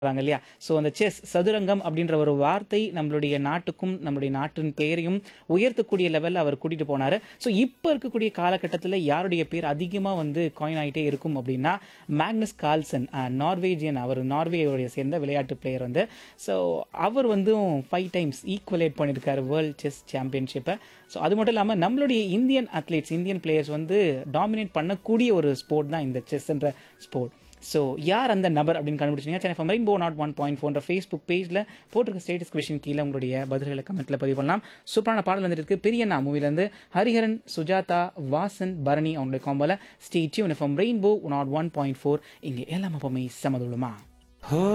சொல்றாங்க இல்லையா ஸோ அந்த செஸ் சதுரங்கம் அப்படின்ற ஒரு வார்த்தை நம்மளுடைய நாட்டுக்கும் நம்மளுடைய நாட்டின் பெயரையும் உயர்த்தக்கூடிய லெவலில் அவர் கூட்டிட்டு போனாரு ஸோ இப்போ இருக்கக்கூடிய காலகட்டத்தில் யாருடைய பேர் அதிகமாக வந்து காயின் ஆகிட்டே இருக்கும் அப்படின்னா மேக்னஸ் கால்சன் நார்வேஜியன் அவர் நார்வேயோடைய சேர்ந்த விளையாட்டு பிளேயர் வந்து ஸோ அவர் வந்து ஃபைவ் டைம்ஸ் ஈக்குவலேட் பண்ணியிருக்காரு வேர்ல்ட் செஸ் சாம்பியன்ஷிப்பை ஸோ அது மட்டும் இல்லாமல் நம்மளுடைய இந்தியன் அத்லீட்ஸ் இந்தியன் பிளேயர்ஸ் வந்து டாமினேட் பண்ணக்கூடிய ஒரு ஸ்போர்ட் தான் இந்த செஸ்ன்ற ஸ்போர்ட் ஸோ யார் அந்த நபர் அப்படின்னு கண்டுபிடிச்சிங்க Chennai rainbow not one point ஃபோன்ற ஃபேஸ்புக் பேஜில் போட்டிருக்க ஸ்டேட்டஸ் கொஷின் கீழே உங்களுடைய பதில்களை கமெண்ட்டில் பதிவு பண்ணலாம் சூப்பரான பாடல் வந்துட்டு இருக்கு பெரியண்ணா மூவிலேருந்து ஹரிஹரன் சுஜாதா வாசன் பரணி அவங்களுடைய காம்போல stay tuned from Rainbow not one point four இங்கே எல்லாம் எப்பவுமே சமதுள்ளமா